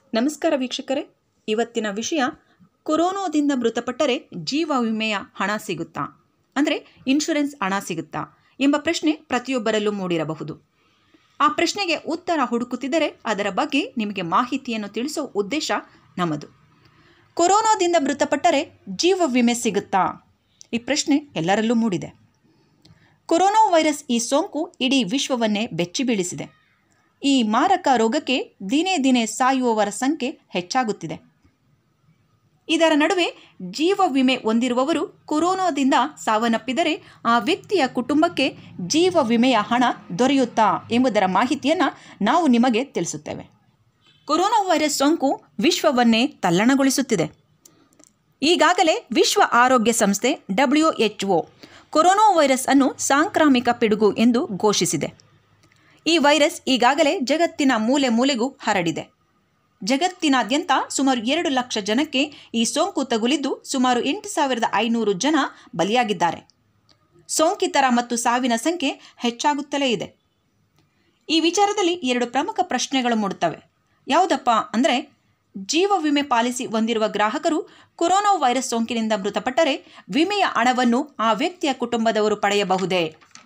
ನಮಸ್ಕಾರ ವೀಕ್ಷಕರೇ ಇವತ್ತಿನ ವಿಷಯ ಕೊರೋನಾದಿಂದ ಮೃತಪಟ್ಟರೆ ಜೀವ ವಿಮೆಯ ಹಣ ಸಿಗುತ್ತಾ ಅಂದರೆ ಇನ್ಶೂರೆನ್ಸ್ ಹಣ ಸಿಗುತ್ತಾ ಎಂಬ ಪ್ರಶ್ನೆ ಪ್ರತಿಯೊಬ್ಬರಲ್ಲೂ ಮೂಡಿರಬಹುದು ಆ ಪ್ರಶ್ನೆಗೆ ಉತ್ತರ ಹುಡುಕುತ್ತಿದ್ದರೆ ಅದರ ಬಗ್ಗೆ ನಿಮಗೆ ಮಾಹಿತಿಯನ್ನು ತಿಳಿಸೋ ಉದ್ದೇಶ ನಮ್ಮದು ಕೊರೋನಾದಿಂದ ಮೃತಪಟ್ಟರೆ ಜೀವ ವಿಮೆ ಸಿಗುತ್ತಾ ಈ ಪ್ರಶ್ನೆ ಎಲ್ಲರಲ್ಲೂ ಮೂಡಿದೆ ಕೊರೋನಾ ವೈರಸ್ ಈ ಸೋಂಕು ಇಡೀ ವಿಶ್ವವನ್ನೇ ಬೆಚ್ಚಿ ಬೀಳಿಸಿದೆ ಈ ಮಾರಕ ರೋಗಕ್ಕೆ ದಿನೇ ದಿನೇ ಸಾಯುವವರ ಸಂಖ್ಯೆ ಹೆಚ್ಚಾಗುತ್ತಿದೆ ಇದರ ನಡುವೆ ಜೀವ ವಿಮೆ ಹೊಂದಿರುವವರು ಕೊರೋನಾದಿಂದ ಸಾವನ್ನಪ್ಪಿದರೆ ಆ ವ್ಯಕ್ತಿಯ ಕುಟುಂಬಕ್ಕೆ ಜೀವ ವಿಮೆಯ ಹಣ ದೊರೆಯುತ್ತಾ ಎಂಬುದರ ಮಾಹಿತಿಯನ್ನು ನಾವು ನಿಮಗೆ ತಿಳಿಸುತ್ತೇವೆ ಕೊರೋನಾ ವೈರಸ್ ಸೋಂಕು ವಿಶ್ವವನ್ನೇ ತಲ್ಲಣಗೊಳಿಸುತ್ತಿದೆ ಈಗಾಗಲೇ ವಿಶ್ವ ಆರೋಗ್ಯ ಸಂಸ್ಥೆ W H O corona virus ಅನ್ನು ಸಾಂಕ್ರಾಮಿಕ ಪಿಡುಗು ಎಂದು ಘೋಷಿಸಿದೆ ಈ ವೈರಸ್ ಈಗಾಗಲೇ ಜಗತ್ತಿನ ಮೂಲೆ ಮೂಲೆಗೂ ಹರಡಿದೆ ಜಗತ್ತಿನಾದ್ಯಂತ ಸುಮಾರು ಎರಡು ಲಕ್ಷ ಜನಕ್ಕೆ ಈ ಸೋಂಕು ತಗುಲಿದ್ದು ಸುಮಾರು ಎಂಟು ಸಾವಿರದ ಐನೂರು ಜನ ಬಲಿಯಾಗಿದ್ದಾರೆ ಸೋಂಕಿತರ ಮತ್ತು ಸಾವಿನ ಸಂಖ್ಯೆ ಹೆಚ್ಚಾಗುತ್ತಲೇ ಇದೆ ಈ ವಿಚಾರದಲ್ಲಿ ಎರಡು ಪ್ರಮುಖ ಪ್ರಶ್ನೆಗಳು ಮೂಡುತ್ತವೆ ಯಾವುದಪ್ಪ ಅಂದರೆ ಜೀವ ವಿಮೆ ಪಾಲಿಸಿ ಹೊಂದಿರುವ ಗ್ರಾಹಕರು ಕೊರೋನಾ ವೈರಸ್ ಸೋಂಕಿನಿಂದ ಮೃತಪಟ್ಟರೆ ವಿಮೆಯ ಹಣವನ್ನು ಆ ವ್ಯಕ್ತಿಯ ಕುಟುಂಬದವರು ಪಡೆಯಬಹುದೇ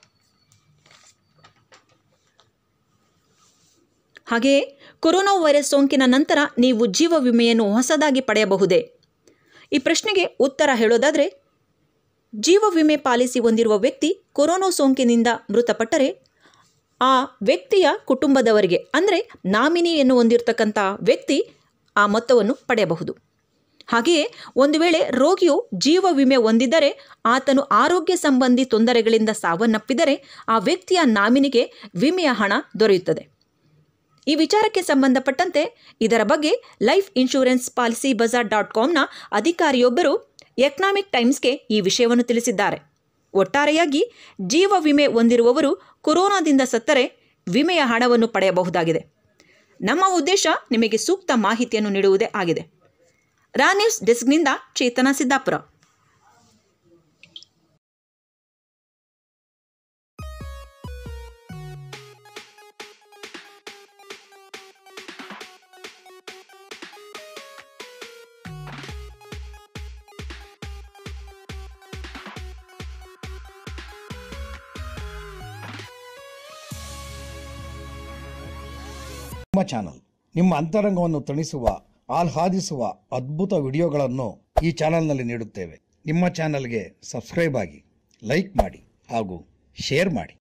ಹಾಗೆಯೇ ಕೊರೋನಾ ವೈರಸ್ ಸೋಂಕಿನ ನಂತರ ನೀವು ಜೀವ ವಿಮೆಯನ್ನು ಹೊಸದಾಗಿ ಪಡೆಯಬಹುದೇ ಈ ಪ್ರಶ್ನೆಗೆ ಉತ್ತರ ಹೇಳೋದಾದರೆ ಜೀವ ವಿಮೆ ಪಾಲಿಸಿ ಹೊಂದಿರುವ ವ್ಯಕ್ತಿ ಕೊರೋನಾ ಸೋಂಕಿನಿಂದ ಮೃತಪಟ್ಟರೆ ಆ ವ್ಯಕ್ತಿಯ ಕುಟುಂಬದವರಿಗೆ ಅಂದರೆ ನಾಮಿನಿಯನ್ನು ಹೊಂದಿರತಕ್ಕಂಥ ವ್ಯಕ್ತಿ ಆ ಮೊತ್ತವನ್ನು ಪಡೆಯಬಹುದು ಹಾಗೆಯೇ ಒಂದು ವೇಳೆ ರೋಗಿಯು ಜೀವ ವಿಮೆ ಹೊಂದಿದ್ದರೆ ಆತನು ಆರೋಗ್ಯ ಸಂಬಂಧಿ ತೊಂದರೆಗಳಿಂದ ಸಾವನ್ನಪ್ಪಿದರೆ ಆ ವ್ಯಕ್ತಿಯ ನಾಮಿನಿಗೆ ವಿಮೆಯ ಹಣ ದೊರೆಯುತ್ತದೆ ಈ ವಿಚಾರಕ್ಕೆ ಸಂಬಂಧಪಟ್ಟಂತೆ ಇದರ ಬಗ್ಗೆ life insurance Policybazaar dot ಕಾಮ್ನ ಅಧಿಕಾರಿಯೊಬ್ಬರು ಎಕನಾಮಿಕ್ ಟೈಮ್ಸ್ಗೆ ಈ ವಿಷಯವನ್ನು ತಿಳಿಸಿದ್ದಾರೆ ಒಟ್ಟಾರೆಯಾಗಿ ಜೀವ ವಿಮೆ ಹೊಂದಿರುವವರು ಕೊರೋನಾದಿಂದ ಸತ್ತರೆ ವಿಮೆಯ ಹಣವನ್ನು ಪಡೆಯಬಹುದಾಗಿದೆ ನಮ್ಮ ಉದ್ದೇಶ ನಿಮಗೆ ಸೂಕ್ತ ಮಾಹಿತಿಯನ್ನು ನೀಡುವುದೇ ಆಗಿದೆ ರಾ ನ್ಯೂಸ್ ಡೆಸ್ಕ್ನಿಂದ ಚೇತನ ಸಿದ್ದಾಪುರ ನಿಮ್ಮ ಚಾನಲ್ ನಿಮ್ಮ ಅಂತರಂಗವನ್ನು ತಣಿಸುವ ಆಹ್ಲಾದಿಸುವ ಅದ್ಭುತ ವಿಡಿಯೋಗಳನ್ನು ಈ ಚಾನಲ್ನಲ್ಲಿ ನೀಡುತ್ತೇವೆ ನಿಮ್ಮ ಚಾನಲ್ಗೆ ಸಬ್ಸ್ಕ್ರೈಬ್ ಆಗಿ ಲೈಕ್ ಮಾಡಿ ಹಾಗೂ ಶೇರ್ ಮಾಡಿ